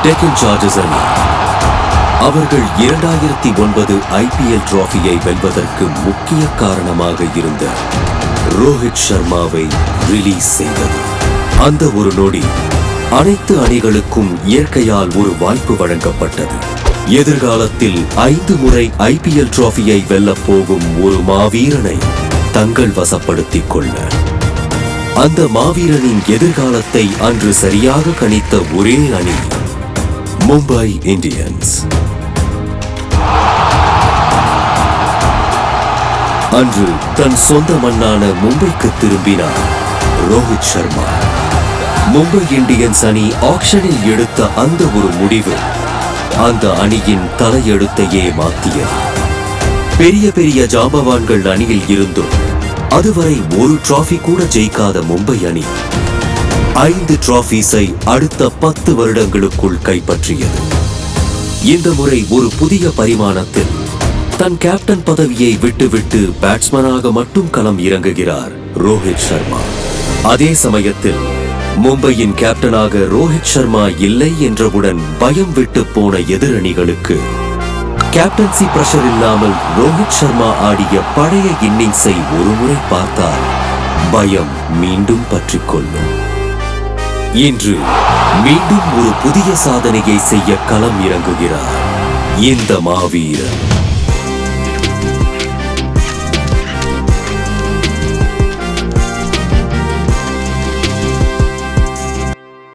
Deccan chargers அணி அவர்கள் இரண்டாயிரத்தி ஒன்பது ஐபிஎல் டிராஃபியை வெல்வதற்கு முக்கிய காரணமாக இருந்த ரோஹித் சர்மாவை ரிலீஸ் செய்தது அந்த ஒரு நொடி அனைத்து அணிகளுக்கும் இயற்கையால் ஒரு வாய்ப்பு வழங்கப்பட்டது எதிர்காலத்தில் ஐந்து முறை ஐபிஎல் டிராஃபியை வெல்லப் போகும் ஒரு மாவீரனை தங்கள் வசப்படுத்திக் கொள்ள அந்த மாவீரனின் எதிர்காலத்தை அன்று சரியாக கணித்த ஒரே அணி மும்பை இந்தியன்ஸ் அன்று தன் சொந்த மண்ணான மும்பைக்கு திரும்பினார் ரோஹித் சர்மா மும்பை இந்தியன்ஸ் அணி ஆக்ஷனில் எடுத்த அந்த ஒரு முடிவு அந்த அணியின் தலையெழுத்தையே மாற்றியது பெரிய பெரிய ஜாம்பவான்கள் அணியில் இருந்தும் அதுவரை ஒரு டிராஃபி கூட ஜெயிக்காத மும்பை அணி ஐந்து டிராஃபீஸை அடுத்த பத்து வருடங்களுக்குள் கைப்பற்றியது இந்த முறை ஒரு புதிய பரிமாணத்தில் தன் கேப்டன் பதவியை விட்டுவிட்டு பேட்ஸ்மேனாக மட்டும் களம் இறங்குகிறார் ரோஹித் சர்மா அதே சமயத்தில் மும்பையின் கேப்டனாக ரோஹித் சர்மா இல்லை என்றவுடன் பயம் விட்டு போன எதிரணிகளுக்கு கேப்டன்சி பிரஷர் இல்லாமல் ரோஹித் சர்மா ஆடிய பழைய இன்னிங்ஸை ஒருமுறை பார்த்தால் பயம் மீண்டும் பற்றிக் கொள்ளும் இன்று மீண்டும் ஒரு புதிய சாதனையை செய்ய களம் இறங்குகிறார் இந்த மாவீரன்